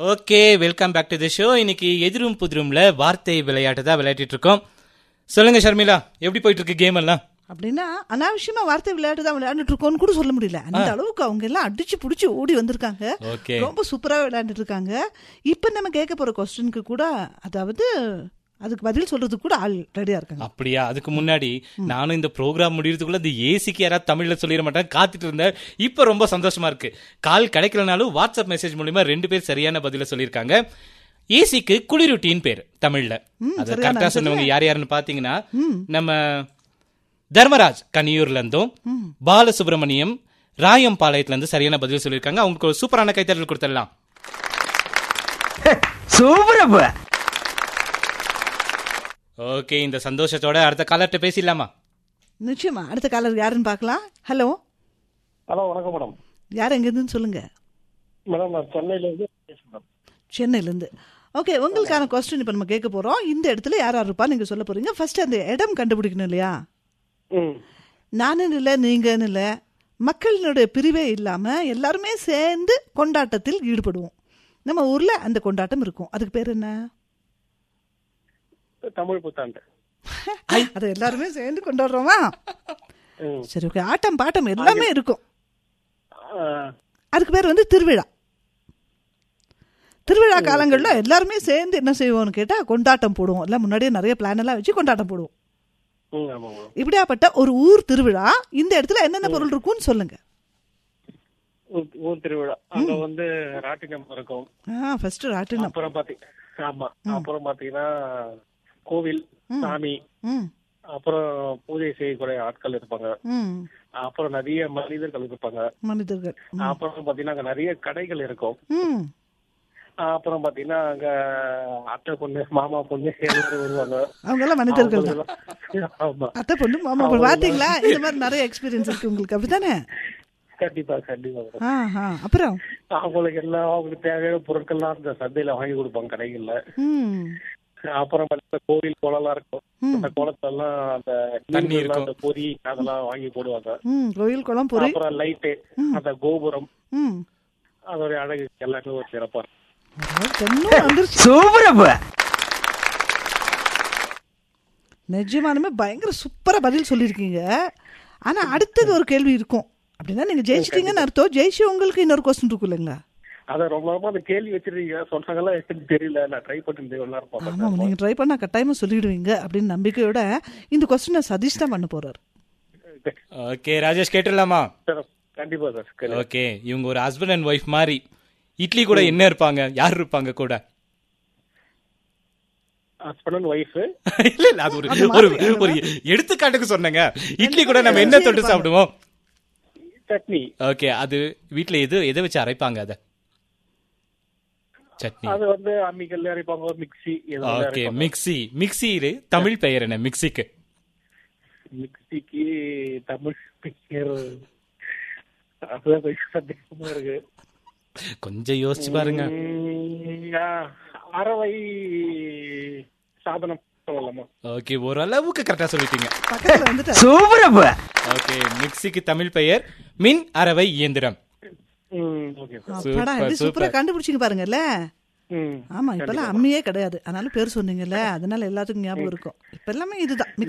Okay welcome back to the show இன்னைக்கு எதிரும் புதிரும்ல வார்த்தை விளையாட்டு தான் விளையாடிட்டு இருக்கோம் சொல்லுங்க ஷர்மிளா எப்படி போயிட்டு இருக்கு கேம் எல்லாம் அப்படின்னா அனாவசியமா வார்த்தை விளையாட்டு தான் விளையாண்டுட்டு இருக்கோம்னு கூட சொல்ல முடியல அந்த அளவுக்கு அவங்க எல்லாம் அடிச்சு புடிச்சு ஓடி வந்திருக்காங்க ஓகே ரொம்ப சூப்பரா விளையாண்டுட்டு இருக்காங்க இப்ப நம்ம கேட்க போற கொஸ்டினுக்கு கூட அதாவது அதுக்கு பதில் சொல்றதுக்கு கூட ஆள் ரெடியா இருக்காங்க அப்படியா அதுக்கு முன்னாடி நானும் இந்த ப்ரோக்ராம் முடியறதுக்குள்ள இந்த ஏசிக்கு யாராவது தமிழ்ல சொல்லிட மாட்டேன் காத்துட்டு இருந்தேன் இப்ப ரொம்ப சந்தோஷமா இருக்கு கால் கிடைக்கலனாலும் வாட்ஸ்அப் மெசேஜ் மூலியமா ரெண்டு பேர் சரியான பதில சொல்லியிருக்காங்க ஏசிக்கு குளிருட்டின்னு பேர் தமிழ்ல அது சரியான கரெக்டா answer. சொன்னவங்க யார் யாருன்னு பாத்தீங்கன்னா நம்ம தர்மராஜ் கனியூர்ல இருந்தும் பாலசுப்ரமணியம் ராயம்பாளையத்துல இருந்து சரியான பதில் சொல்லியிருக்காங்க அவங்களுக்கு ஒரு சூப்பரான கைத்தறல் கொடுத்துடலாம் சூப்பரப்ப ஓகே இந்த சந்தோஷத்தோட அடுத்த காலர்கிட்ட பேசிடலாமா நிச்சயமா அடுத்த காலர் யாருன்னு பார்க்கலாம் ஹலோ ஹலோ வணக்கம் மேடம் யார் எங்க இருந்துன்னு சொல்லுங்க மேடம் நான் சென்னையில இருந்து பேசுறேன் மேடம் சென்னையில இருந்து ஓகே உங்களுக்கான கொஸ்டின் இப்ப நம்ம கேட்க போறோம் இந்த இடத்துல யார் யார் இருப்பா நீங்க சொல்ல போறீங்க ஃபர்ஸ்ட் அந்த இடம் கண்டுபிடிக்கணும் இல்லையா ம் நானுன்னு இல்லை நீங்கன்னு இல்லை மக்களினுடைய பிரிவே இல்லாம எல்லாருமே சேர்ந்து கொண்டாட்டத்தில் ஈடுபடுவோம் நம்ம ஊர்ல அந்த கொண்டாட்டம் இருக்கும் அதுக்கு பேர் என்ன தமிழ் புத்தாண்டு அதை எல்லாருமே சேர்ந்து கொண்டாடுறோமா ம். சரி ஓகே ஆட்டம் பாட்டம் எல்லாமே இருக்கும் ஆ, அதுக்கு பேர் வந்து திருவிழா திருவிழா காலங்களில் எல்லாருமே சேர்ந்து என்ன செய்வோம்னு கேட்டா கொண்டாட்டம் போடுவோம் எல்லாம் முன்னாடியே நிறைய பிளான் எல்லாம் வச்சு கொண்டாட்டம் போடுவோம் ம், ஆமா மேடம் இப்படியாப்பட்ட ஒரு ஊர் திருவிழா இந்த இடத்துல என்னென்ன பொருள் இருக்கும்னு சொல்லுங்க ஊர்- ஊர் திருவிழா அங்க வந்து ராட்டினம் இருக்கும் ஆ ஃபர்ஸ்ட் ராட்டினம் அப்புறம் பாத்தி ஆமா அப்புறம் பாத்தீங்கன்னா கோவில் சாமி ம் அப்புறம் பூஜை செய்யக்கூடிய ஆட்கள் இருப்பாங்க ம் அப்புறம் நிறைய மனிதர்கள் இருப்பாங்க மனிதர்கள் அப்புறம் பாத்தீங்கன்னா அங்க நிறைய கடைகள் இருக்கும் ம் அப்புறம் பாத்தீங்கன்னா அங்க அத்தை பொண்ணு மாமா பொண்ணு எல்லாரும் வருவாங்க அவங்க எல்லாம் மனிதர்கள் தான் அவங்களெல்லாம் ஆமா அத்தை பொண்ணு மாமா பொண்ணு பாத்தீங்களா இந்த மாதிரி நிறைய எக்ஸ்பீரியன்ஸ் இருக்கு உங்களுக்கு அப்படித்தானே கண்டிப்பா கண்டிப்பா மேடம். ஆஹா அப்புறம் அவங்களுக்கு எல்லாம் அவங்களுக்கு தேவையான பொருட்கள்லாம் அந்த சந்தையில வாங்கி கொடுப்பாங்க கடைகள்ல ம் அப்புறம் பாத்தீங்கன்னா கோவில் குளம்லாம் இருக்கும் அந்த குளத்துல எல்லாம் அந்த தண்ணி நீர்ல இருக்கும். அந்த பொரி அதெல்லாம் வாங்கி போடுவாங்க ம் கோயில் குளம் பொறி அப்புறம் லைட்டு அந்த கோபுரம் ம் அதோட அழகு எல்லாமே ஒரு சிறப்பா இருக்கும் தென்னும் வந்துருச்சு சூப்பரப்ப நிஜமானுமே பயங்கர சூப்பரா பதில் சொல்லியிருக்கீங்க ஆனா அடுத்தது ஒரு கேள்வி இருக்கும் அப்படின்னா நீங்க ஜெயிச்சிட்டீங்கன்னு அர்த்தம் ஜெயிச்சு உங்களுக்கு இன்னொரு கொஸ்டின் இருக்கும் இல்லைங்களா அத ரொம்ப ரொம்ப அந்த கேள்வி வச்சிருக்கீங்க சொன்னாங்கலாம் எனக்கு தெரியல நான் ட்ரை பண்ணிட்டு எவ்வளவு நேரம் ஆமா பார்த்தேன் நீங்க ட்ரை பண்ணா கட்டாயமா சொல்லிடுவீங்க அப்படின்னு நம்பிக்கையோட இந்த கொஸ்டினை சதீஷ் தான் பண்ண போறாரு ஓகே ராஜேஷ் கேட்டுடலாமா சார், கண்டிப்பா சார் கேளு. ஓகே இவங்க ஒரு ஹஸ்பண்ட் அண்ட் ஒய்ஃப் மாதிரி இட்லி கூட என்ன இருப்பாங்க யார் இருப்பாங்க கூட ஹஸ்பண்ட் அண்ட் ஒய்ஃப் இல்ல இல்ல அது ஒரு ஒரு ஒரு எடுத்துக்காட்டுக்கு சொன்னேங்க இட்லி கூட நம்ம என்ன தொட்டு சாப்பிடுவோம் சட்னி ஓகே அது வீட்ல எது எதை வச்சு அரைப்பாங்க அத சட்னி அது வந்து அம்மிக்கல்ல அரைப்பாங்க மிக்ஸி ஏதோ ஒண்ணு ஓகே அரைப்பாங்க. மிக்ஸி மிக்ஸி தமிழ் பெயர் என்ன மிக்ஸிக்கு மிக்ஸிக்கு தமிழ் பேர் அதுதான் கொஞ்சம் சந்தேகமா இருக்கு கொஞ்சம் யோசிச்சு பாருங்க உம், ஆ, அறவை சாதனம் சொல்லலாமா ஓகே ஓரளவுக்கு கரெக்டா சொல்லிட்டீங்க பக்கத்துல வந்துட்டு சூப்பரப்ப ஓகே மிக்ஸிக்கு தமிழ் பெயர் மின் அரவை இயந்திரம் ம் ஓகே சார் அப்பாடா எப்படி சூப்பர். சூப்பரா கண்டுபிடிச்சிங்க பாருங்கல்ல ம் ஆமா இப்பெல்லாம் அம்மியே கிடையாது அதனால பேர் சொன்னீங்கல்ல அதனால எல்லாத்துக்கும் ஞாபகம் இருக்கும் இப்ப எல்லாமே இதுதான்